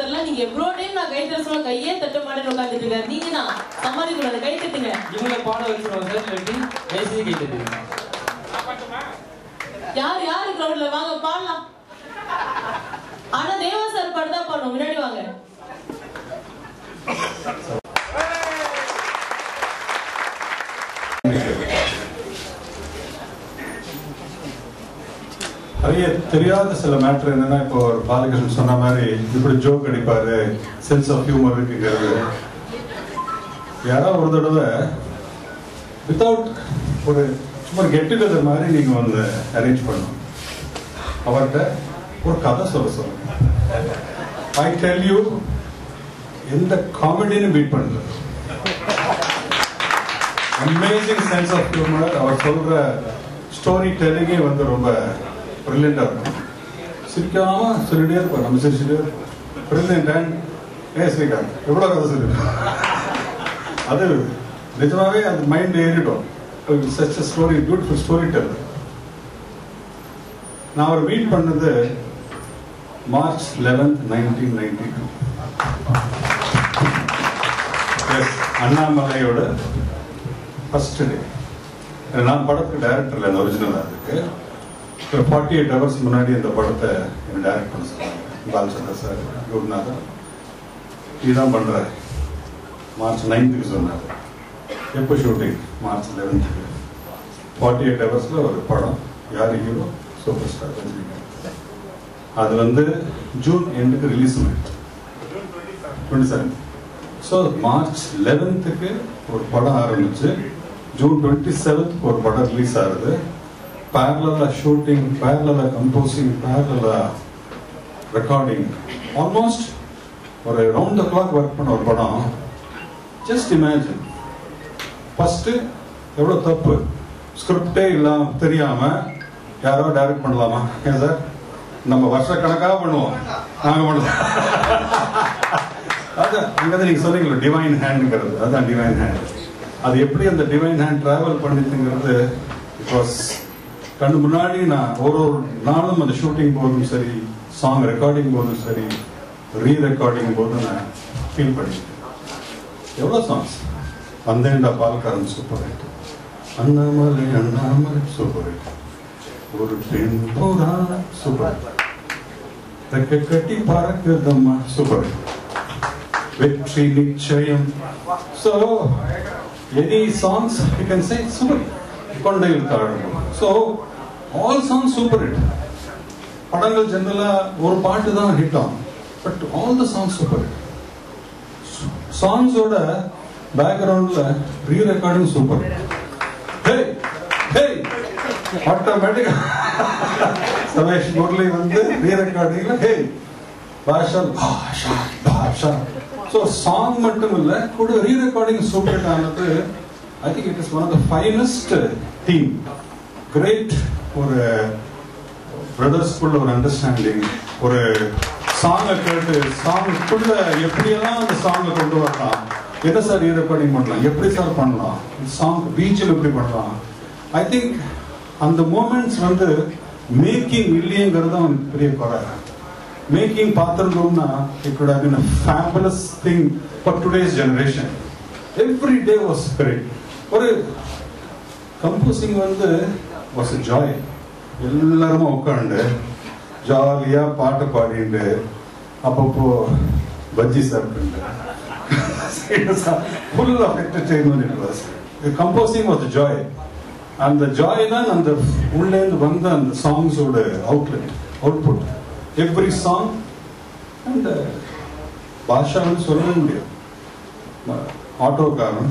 வரல நீங்க எவ்வளவு டைம் நான் கை தர சொல்ல கையே தட்ட மாட்டேன்னு உட்காந்துட்டு இருக்காரு நீங்க தான் சமாளிக்கூடாது கை தட்டுங்க இவங்களை பாட வச்சிருவோம் சார் இல்லாட்டி பேசி கை தட்டுங்க யார் யாரு கிரௌண்ட்ல வாங்க பாடலாம் ஆனா தேவா சார் பாடுதா பாடணும் முன்னாடி வாங்க நிறைய தெரியாத சில மேட்ரு என்னன்னா இப்போ ஒரு பாலகிருஷ்ணன் சொன்ன மாதிரி இப்படி ஜோக் அடிப்பாரு சென்ஸ் ஆஃப் ஹியூமர் இருக்குங்கிறது யாராவது ஒரு தடவை வித்தவுட் ஒரு சும்மா கெட் டுகெதர் மாதிரி நீங்க வந்து அரேஞ்ச் பண்ணணும் அவர்கிட்ட ஒரு கதை சொல்ல சொல்லுங்க ஐ டெல் யூ எந்த காமெடின்னு பீட் பண்ணல அமேசிங் சென்ஸ் ஆஃப் ஹியூமர் அவர் சொல்ற ஸ்டோரி டெல்லிங்கே வந்து ரொம்ப பிரில்லியண்டா இருக்கும் சிரிக்காம சொல்லிட்டே இருப்பார் நம்ம சிரிச்சுட்டு பிரில்லியன்ட் அண்ட் ஏ ஸ்ரீகாந்த் எவ்வளோ கதை சொல்லிட்டு அது நிஜமாவே அந்த மைண்ட் ஏறிடும் such story beautiful story tell நான் அவர் மீட் பண்ணது March eleventh nineteen ninety two அண்ணாமலையோட ஃபர்ஸ்ட் டே நான் படத்துக்கு டைரக்டர் இல்லை அந்த ஒரிஜினலாக இருக்கு ஒரு ஃபார்ட்டி எயிட் ஹவர்ஸ் முன்னாடி இந்த படத்தை எனக்கு டைரக்ட் பண்ண சொன்னாங்க பாலச்சந்திர சார் குருநாதன் இதுதான் பண்ணுறாரு மார்ச் நைன்த்துக்கு சொன்னார் எப்போ ஷூட்டிங் மார்ச் லெவன்த்துக்கு ஃபார்ட்டி எயிட் ஹவர்ஸில் ஒரு படம் யார் ஹீரோ சூப்பர் ஸ்டார் ரஜினிகாந்த் அது வந்து ஜூன் எண்டுக்கு ரிலீஸ் ஆயிடுச்சு டுவெண்ட்டி செவன் ஸோ மார்ச் லெவன்த்துக்கு ஒரு படம் ஆரம்பிச்சு ஜூன் டுவெண்ட்டி செவன்த்துக்கு ஒரு படம் ரிலீஸ் ஆகுது பேரலாக ஷூட்டிங் பேரலாக கம்போசிங் பேரலாக ரெக்கார்டிங் ஆல்மோஸ்ட் ஒரு ரவுண்ட் த கிளாக் ஒர்க் பண்ண ஒரு படம் ஜஸ்ட் இமேஜின் ஃபஸ்ட்டு எவ்வளோ தப்பு ஸ்கிரிப்டே இல்லாம தெரியாம யாரோ டைரக்ட் பண்ணலாமா ஏன் சார் நம்ம வருஷ கணக்காக பண்ணுவோம் நாங்க பண்ணலாம் அதான் அங்கே நீங்க சொன்னீங்களா டிவைன் ஹேண்டுங்கிறது அதுதான் டிவைன் ஹேண்ட் அது எப்படி அந்த டிவைன் ஹேண்ட் டிராவல் பண்ணிச்சுங்கிறது பிகாஸ் கண்ணு முன்னாடி நான் ஒரு ஒரு நாளும் அந்த ஷூட்டிங் போதும் சரி சாங் ரெக்கார்டிங் போதும் சரி ரீ ரெக்கார்டிங் போதும் நான் ஃபீல் பண்ணிட்டேன் எவ்வளோ சாங்ஸ் வந்தேன்டா பால்காரன் super hit Annamalai Annamalai super hit ஒரு பெண் போதா சூப்பர் ஹிட் ரெக்க கட்டி பறக்குதம்மா சூப்பர் ஹிட் வெற்றி நிச்சயம் so any songs you can say super கொண்டையில் தாழணும் so all songs super hit படங்கள் ஜென்ரலா ஒரு பாட்டு தான் ஹிட் ஆகும் but all the songs super hit சாங்ஸோட பேக்ரவுண்ட்ல re recording super hey hey automatic Samesh Murali வந்து ரீ ரெக்கார்டிங்ல ஹே பாஷா பாஷா பாஷா ஸோ சாங் மட்டும் இல்ல கூட ரீ ரெக்கார்டிங் சூப்பர் ஆனது I think it is one of the finest team great ஒரு பிரதர்ஸ்குள்ள ஒரு அண்டர்ஸ்டாண்டிங் ஒரு சாங்கை கேட்டு சாங்குக்குள்ள எப்படியெல்லாம் அந்த சாங்கை கொண்டு வரலாம் எதை சார் ரீ ரெக்கார்டிங் பண்ணலாம் எப்படி சார் பண்ணலாம் சாங் பீச்சில் எப்படி பண்ணலாம் ஐ திங்க் அந்த மூமெண்ட்ஸ் வந்து மேக்கிங் இல்லையங்கிறது அவனுக்கு பெரிய குறை மேக்கிங் பார்த்துருந்தோம்னா it good how been a fabulous thing for today's generation every day was great ஒரு கம்போசிங் வந்து வாஸ் அ ஜாய் எல்லாருமே உட்காந்து ஜாலியா பாட்டு பாடிட்டு அப்பப்போ பஜ்ஜி சாப்பிட்டு full of entertainment it was composing was joy அந்த ஜாய் தான் அந்த உள்ளேந்து வந்த அந்த சாங்ஸோட outlet output every song and பாஷான்னு சொல்லவே முடியாது ஆட்டோக்காரன்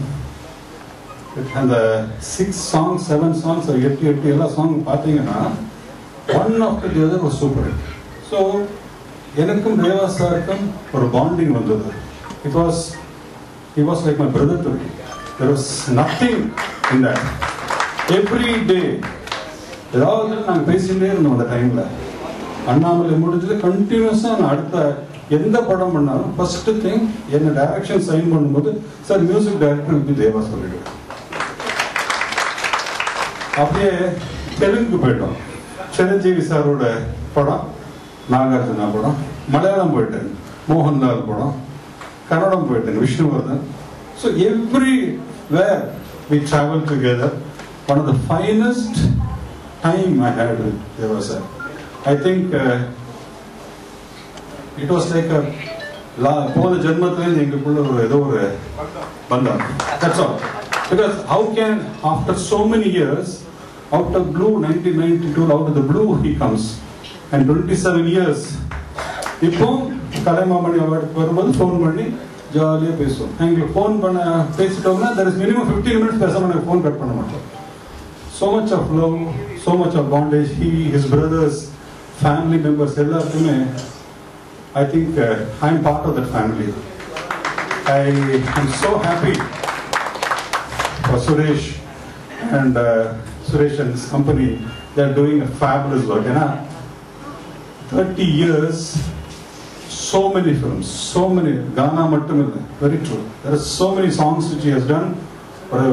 அந்த சிக்ஸ் சாங் செவன் சாங்ஸ் எட்டு எட்டு எல்லா சாங் பார்த்தீங்கன்னா ஒன் ஆஃப்டர் தி அதர் ஒரு சூப்பர் ஸோ எனக்கும் தேவா சாருக்கும் ஒரு பாண்டிங் வந்தது it was he was like my brother to me there was nothing in that every day ஏதாவது நாங்கள் பேசிகிட்டே இருந்தோம் அந்த டைம்ல அண்ணாமலை முடிஞ்சது கண்டினியூஸாக நான் அடுத்த எந்த படம் பண்ணாலும் ஃபர்ஸ்ட் திங் என்ன டைரக்ஷன் சைன் பண்ணும்போது சார் மியூசிக் டைரக்டர் இப்படி தேவா சொல்லிடுவேன் அப்படியே தெலுங்கு போயிட்டோம் சிரஞ்சீவி சாரோட படம் நாகார்ஜுனா படம் மலையாளம் போயிட்டேன் மோகன்லால் படம் கன்னடம் போயிட்டேன் Vishnuvardhan so everywhere we travel together one of the finest time I had with Deva sir I think it was like a லா போன ஜென்மத்திலேருந்து எங்களுக்குள்ள ஒரு ஏதோ ஒரு பந்தம் that's all because how can after so many years out of blue nineteen ninety two out of the blue he comes and twenty seven years இப்போ கலைமாமணி அவார்டுக்கு வரும்போது ஃபோன் பண்ணி ஜாலியாக பேசுவோம் எங்களுக்கு ஃபோன் பண்ண பேசிட்டோம்னா there is minimum fifteen minutes பேசாமல் எனக்கு ஃபோன் கட் பண்ண மாட்டோம் so much of love, so much of bondage. He, his brothers, family members, எல்லாருக்குமே I think uh, I'm part of that family. I am so happy for Suresh and uh, Suresh and his company. They're doing a fabulous work. And uh, 30 years, so many films, so many. Ghana மட்டுமில்லை very true. There are so many songs which he has done. ஒரு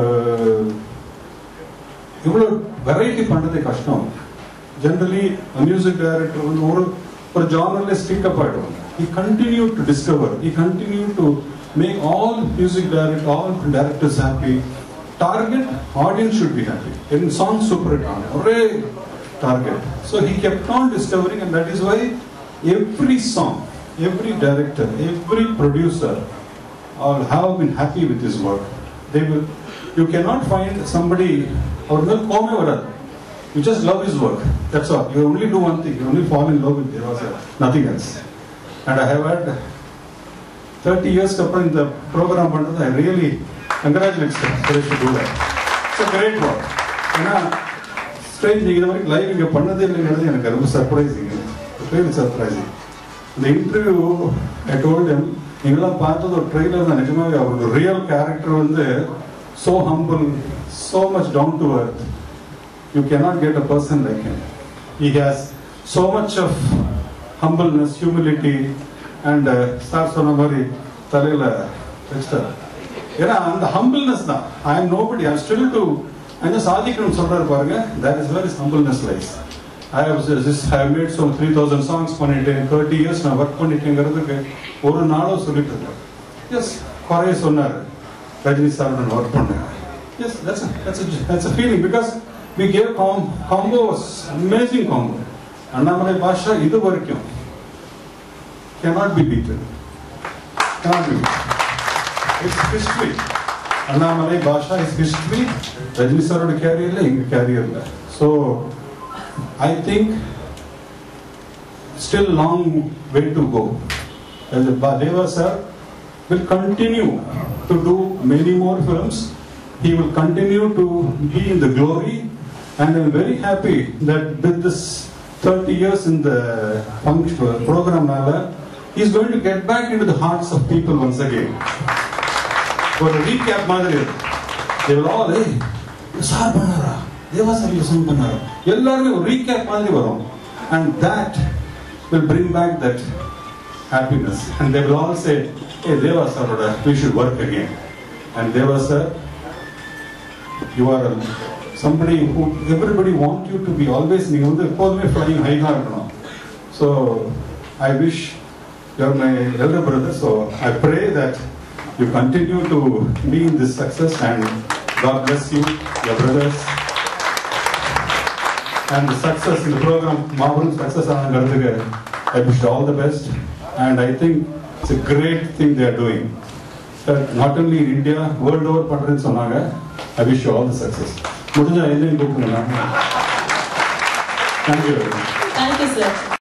இவ்வளோ variety பண்ணுறது கஷ்டம் generally music director வந்து ஒரு ஒரு ஜானர்ல stick அப் ஆகிடுவாங்க he continue to discover he continue to make all music direct all directors happy target audience should be happy in song super hit on ஒரே target so he kept on discovering and that is why every song every director every producer all have been happy with his work they will you cannot find somebody அவர் மேல் கோமே வராது you just love his work that's all you only do one thing you only fall in love with Devasa nothing else and I have had 30 years அப்புறம் இந்த program பண்ணது I really congratulate sir Suresh to do that it's a great work ஏன்னா strange இது வரைக்கும் live இங்கே பண்ணதே இல்லைங்கிறது எனக்கு ரொம்ப சர்ப்ரைசிங் ரியலி சர்ப்ரைசிங் இந்த இன்டர்வியூ ஐ டோல்ட் எம் நீங்களாம் பார்த்தது ஒரு ட்ரெய்லர் தான் நிஜமாவே அவரோட ரியல் கேரக்டர் வந்து so humble so much down to earth you cannot get a person like him he has so much of humbleness humility and uh, sir சொன்ன மாதிரி தலையில வச்சிட்டார் ஏன்னா அந்த ஹம்பிள்னஸ் தான் I am nobody I still to அங்க சாதிக்கணும்னு சொல்றாரு பாருங்க that is very humbleness lies I have just I made so three thousand songs பண்ணிட்டேன் தேர்ட்டி இயர்ஸ் நான் ஒர்க் பண்ணிட்டேங்கிறதுக்கு ஒரு நாளும் சொல்லிட்டு இருக்கேன் எஸ் குறைய சொன்னார் ரஜினி சார் நான் ஒர்க் பண்ணேன் yes that's that's that's a feeling because we gave com compose amazing combo Annamalai பாஷா இது வரைக்கும் cannot be beaten. Cannot be beaten. It's history. Annamalai Baasha is history Rajini சாரோட கேரியர்ல எங்க கேரியர்ல so I think still long way to go Deva sir will continue to do many more films. He will continue to be in the glory, and I'm very happy that with this 30 years in the function program, Nala, he's going to get back into the hearts of people once again. For a recap, மாதிரி they will all, hey, sir பண்ணாரா Deva sir யூசன் பண்ணாரா எல்லாருமே ஒரு recap மாதிரி வரும் and that will bring back that happiness. And they will all say, hey, Deva Saroda, we should work again. And Deva sir, you are a, somebody who everybody want you to be always நீங்க வந்து எப்போதுமே flying high இருக்கணும். So I wish you're my elder brother, so I pray that you continue to be in this success and God bless you, your brothers. And the success in the program, marvelous success ஆனங்கிறதுக்கு I wish you all the best. And I think it's a great thing they are doing. That not only in India, world over பண்றேன்னு சொன்னாங்க. I wish you all the success. முடிஞ்சா என்னையும் கூப்பிடுங்க. Thank you very much. Thank you sir